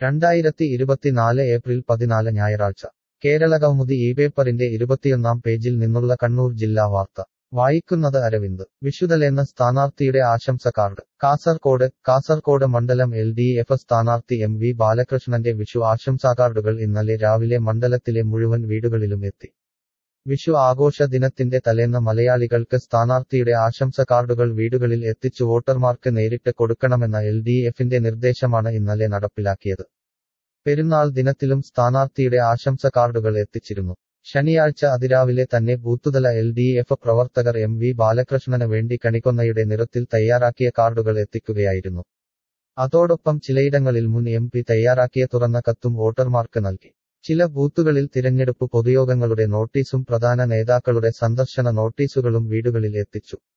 രണ്ടായിരത്തി ഇരുപത്തിനാല് ഏപ്രിൽ പതിനാല് ഞായറാഴ്ച കേരള കൗമുദി ഈ പേപ്പറിന്റെ ഇരുപത്തിയൊന്നാം പേജിൽ നിന്നുള്ള കണ്ണൂർ ജില്ലാ വാർത്ത വായിക്കുന്നത് അരവിന്ദ് വിശുദ്ധലെന്ന സ്ഥാനാർത്ഥിയുടെ ആശംസ കാർഡ് കാസർകോട് കാസർകോട് മണ്ഡലം എൽ ഡി എഫ് സ്ഥാനാർത്ഥി എം വി ബാലകൃഷ്ണന്റെ വിഷു ആശംസാ കാർഡുകൾ ഇന്നലെ രാവിലെ മണ്ഡലത്തിലെ മുഴുവൻ വീടുകളിലും എത്തി വിഷു ആഘോഷ ദിനത്തിന്റെ തലേന്ന് മലയാളികൾക്ക് സ്ഥാനാർത്ഥിയുടെ ആശംസ കാർഡുകൾ വീടുകളിൽ എത്തിച്ചു വോട്ടർമാർക്ക് നേരിട്ട് കൊടുക്കണമെന്ന എൽ ഡി എഫിന്റെ നിർദ്ദേശമാണ് ഇന്നലെ നടപ്പിലാക്കിയത് പെരുന്നാൾ ദിനത്തിലും സ്ഥാനാർത്ഥിയുടെ ആശംസ കാർഡുകൾ എത്തിച്ചിരുന്നു ശനിയാഴ്ച അതിരാവിലെ തന്നെ ബൂത്തുതല എൽ ഡി എഫ് പ്രവർത്തകർ എം വി ബാലകൃഷ്ണന് വേണ്ടി കണിക്കൊന്നയുടെ നിറത്തിൽ തയ്യാറാക്കിയ കാർഡുകൾ എത്തിക്കുകയായിരുന്നു അതോടൊപ്പം ചിലയിടങ്ങളിൽ മുൻ എം പി തയ്യാറാക്കിയ തുറന്ന കത്തും വോട്ടർമാർക്ക് നൽകി ചില ബൂത്തുകളിൽ തിരഞ്ഞെടുപ്പ് പൊതുയോഗങ്ങളുടെ നോട്ടീസും പ്രധാന നേതാക്കളുടെ സന്ദർശന നോട്ടീസുകളും വീടുകളിൽ എത്തിച്ചു